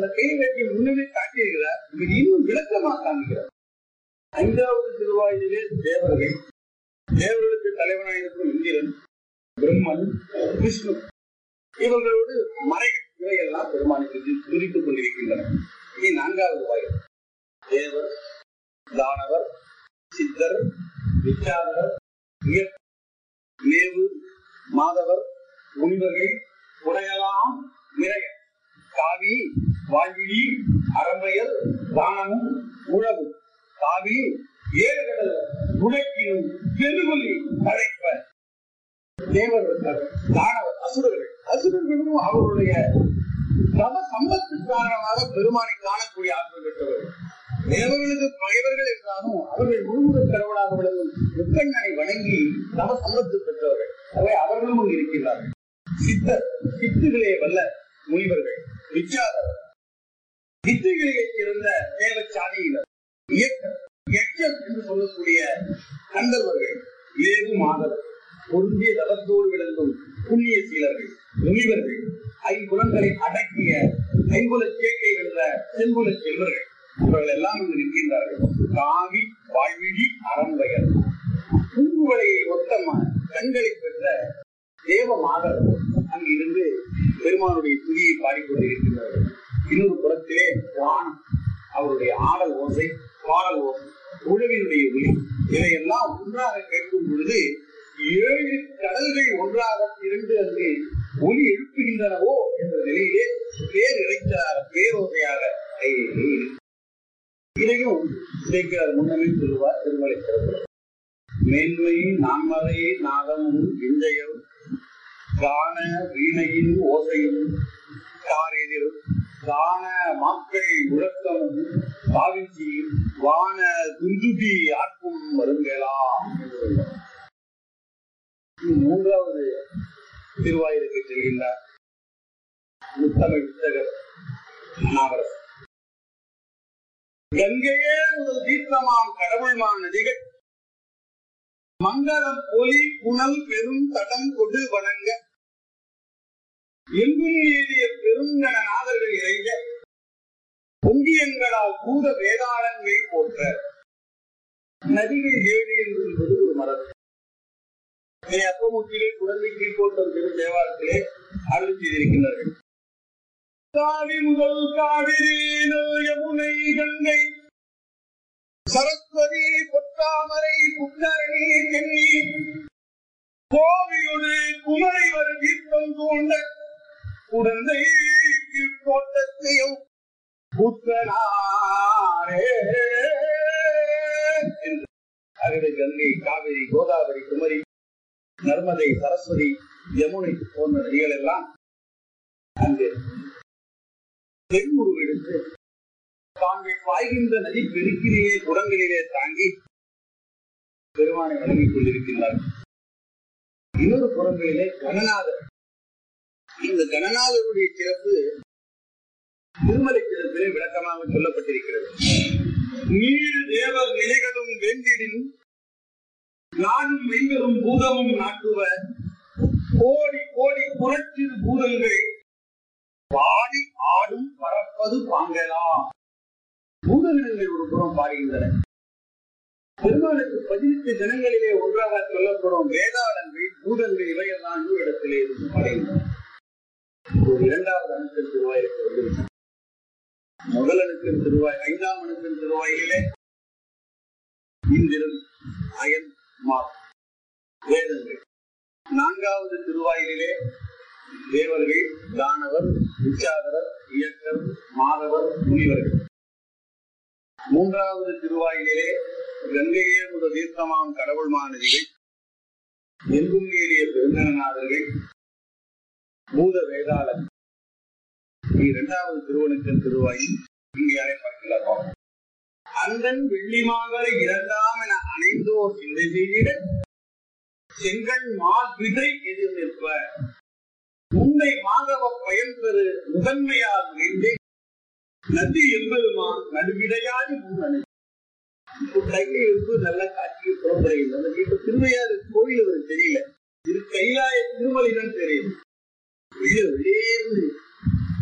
அந்த கை வேட்டியை முன்னமே காட்டியிருக்கிறார் இங்க இன்னும் விளக்கமாக காண்கிறார் ஐந்தாவது திருவாயிலே தேவர்கள் தேவர்களுக்கு தலைவனாக இருக்கும் இந்திரன் பிரம்மன் விஷ்ணு இவர்களோடு மறைகள் இவையெல்லாம் பெருமானுக்கு துதித்துக் கொண்டிருக்கின்றன இனி நான்காவது வாயில் தேவர் தானவர் சித்தர் விச்சாதவர் உயர் மேவு மாதவர் முனிவர்கள் உடையலாம் நிறைய காவி வாழ்விழி அறம்பெயர் தானமும் உழவு காவி ஏழு கடல் உடைக்கினும் பெருமொழி அழைப்ப தேவர் தானவர் அசுரர்கள் அசுரர்களும் அவர்களுடைய தம சம்பத்து காரணமாக பெருமானை காணக்கூடிய ஆற்றல் பெற்றவர்கள் தேவர்களுக்கு பகைவர்கள் என்றாலும் அவர்கள் முழுமுதல் கடவுளாக விளங்கும் முக்கண்ணனை வணங்கி தம சம்பத்து பெற்றவர்கள் அவை அவர்களும் அங்கு இருக்கின்றார்கள் சித்தர் சித்துகளே வல்ல முனிவர்கள் விச்சாதர் வித்துகளிலே சிறந்த தேவச்சாதியினர் இயக்கர் எச்சர் என்று சொல்லக்கூடிய கந்தர்வர்கள் ஏது மாதவர் பொருந்திய தவத்தோடு விளங்கும் புண்ணிய சீலர்கள் முனிவர்கள் ஐம்புலங்களை அடக்கிய ஐம்புல சேர்க்கை வென்ற செம்புல செல்வர்கள் இவர்கள் எல்லாம் இங்கு நிற்கின்றார்கள் காவி வாழ்விழி அறம்பெயர் பூங்குவலையை ஒத்த ம- கண்களை பெற்ற தேவ மாதர் அங்கு இருந்து பெருமானுடைய துதியை பாடிக்கொண்டிருக்கின்றார்கள் இன்னொரு புறத்திலே வானம் அவருடைய ஆடல் ஓசை பாடல் ஓசை உழவினுடைய ஒளி இதையெல்லாம் ஒன்றாக கேட்கும் பொழுது ஏழு கடல்கள் ஒன்றாக திரண்டு அங்கு ஒளி எழுப்புகின்றனவோ என்ற நிலையிலே பேர் இறைச்சலாக பேரோசையாக இருக்கு. இதையும் சேர்க்கிறார் முன்னமே சொல்லுவார் திருமலை சிறப்பு மேன்மை நான்மறை நாதமும் விஞ்சையும் காண வீணையின் ஓசையும் காரெதிர் காண மக்கள் முழக்கமும் பாவிச்சியும் வான துந்துபி ஆட்கும் வருங்கலாம் என்று சொல்றார். இனி மூன்றாவது திருவாயிலுக்கு செல்கின்றார் முத்தமிழ் புத்தகர் நாவரசர் கங்கையே முதல் தீர்த்தமாம் கடவுள்மான் நதிகள் மங்களம் ஒலி புனல் பெரும் தடம் கொடு வணங்க எங்கும் ஏறிய பெருங்கண நாதர்கள் இறைஞ்ச பொங்கியங்களால் பூத வேதாளங்கள் போற்ற நதிகள் ஏழு என்று என்பது ஒரு மரபு இதை அப்பமுத்திலே குழந்தை கீழ்கோட்டம் பெரும் தேவாலயத்திலே அருள் செய்திருக்கின்றார்கள் காவி முதல் காவிரி நல் யமுனை கங்கை சரஸ்வதி பொற்றாமரை புத்தரணி தென்னி கோவியொரு குமரை வரு தீர்த்தம் தோண்ட குழந்தை கீழ்கோட்டத்தையும் புத்தனாரே என்று அகடை கங்கை காவிரி கோதாவரி குமரி நர்மதை சரஸ்வதி யமுனை போன்ற நதிகள் எல்லாம் அங்கு பெண் உருவெடுத்து தாங்கள் பாய்கின்ற நதி பெருக்கிலேயே குடங்களிலே தாங்கி பெருமானை வணங்கிக் கொண்டிருக்கின்றார்கள் இன்னொரு புறங்களிலே கணநாதர் இந்த கணநாதருடைய சிறப்பு திருமலை சிறப்பிலே விளக்கமாக சொல்லப்பட்டிருக்கிறது நீர் தேவர் நிலைகளும் வெந்திடின் நானும் மெய்களும் பூதமும் நாட்டுவ கோடி கோடி புரட்சிறு பூதங்கள் பாடி ஆடும் பறப்பது பாங்கலாம் பூதகணங்கள் ஒரு புறம் பாடுகின்றன பெருமாளுக்கு பதினெட்டு தினங்களிலே ஒன்றாக சொல்லப்படும் வேதாளங்கள் பூதங்கள் இவையெல்லாம் இன்னொரு இடத்திலே இருந்து பாடுகின்றன ஒரு இரண்டாவது அணுக்கள் திருவாயிற்கு வந்து முதல் அணுக்கள் திருவாய் ஐந்தாம் அணுக்கள் திருவாயிலே இந்திரன் அயன் மா வேதங்கள் நான்காவது திருவாயிலே தேவர்கள் தானவர் விச்சாதரர் இயக்கர் மாதவர் முனிவர்கள் மூன்றாவது திருவாயிலே கங்கையே முதல் தீர்த்தமாம் கடவுள் மாநதிகள் எங்கும் ஏறிய பெருந்தநாதர்கள் பூத வேதாளன் இரண்டாவது திருவனுக்கன் திருவாயில் இங்கே அழைப்பார்களாம் அந்தன் வெள்ளிமாகர இரண்டாம் என அணைந்தோர் சிந்தை செய்திட செங்கண் மா விதை எதிர் நிற்ப உன்னை மாதவ பயன் பெறு முதன்மையால் வேண்டி நதி எம்பெருமான் நடுவிடையாடி முன்னணி கையில் இருந்து நல்ல காட்சியை புறப்படுகிறது அந்த இப்ப திருவையாறு கோயில் அவருக்கு தெரியல திரு கைலாய திருமலை தான் தெரியுது வெளியே வெளியேந்து